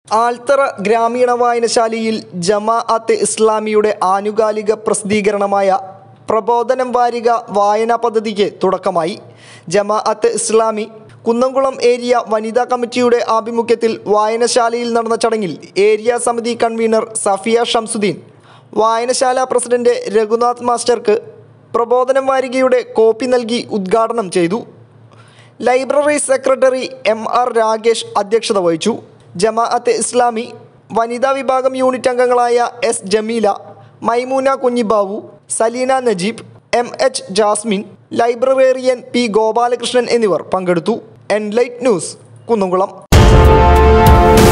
ആൽത്തറ ഗ്രാമീണ വായനശാലയിൽ ജമാഅത്തെ ഇസ്ലാമിയുടെ ആനുകാലിക പ്രസിദ്ധീകരണമായ പ്രബോധനം വാരിക വായനാ പദ്ധതിക്ക് തുടക്കമായി ജമാഅത്ത് ഇസ്ലാമി കുന്നംകുളം ഏരിയ വനിതാ കമ്മിറ്റിയുടെ ആഭിമുഖ്യത്തിൽ വായനശാലയിൽ നടന്ന ചടങ്ങിൽ ഏരിയ സമിതി കൺവീനർ സഫിയ ഷംസുദ്ദീൻ വായനശാല പ്രസിഡന്റ് രഘുനാഥ് മാസ്റ്റർക്ക് പ്രബോധനം വാരികയുടെ കോപ്പി നൽകി ഉദ്ഘാടനം ചെയ്തു library secretary M R Rakesh അധ്യക്ഷത വഹിച്ചു ജമാഅത്തെ ഇസ്ലാമി വനിതാ വിഭാഗം യൂണിറ്റ് അംഗങ്ങളായ S Jameela Maimoona Kunhibavu Saleena Najeeb M H Jasmine librarian P Gopalakrishnan എന്നിവർ പങ്കെടുത്തു എൻലൈറ്റ് ന്യൂസ് കുന്നംകുളം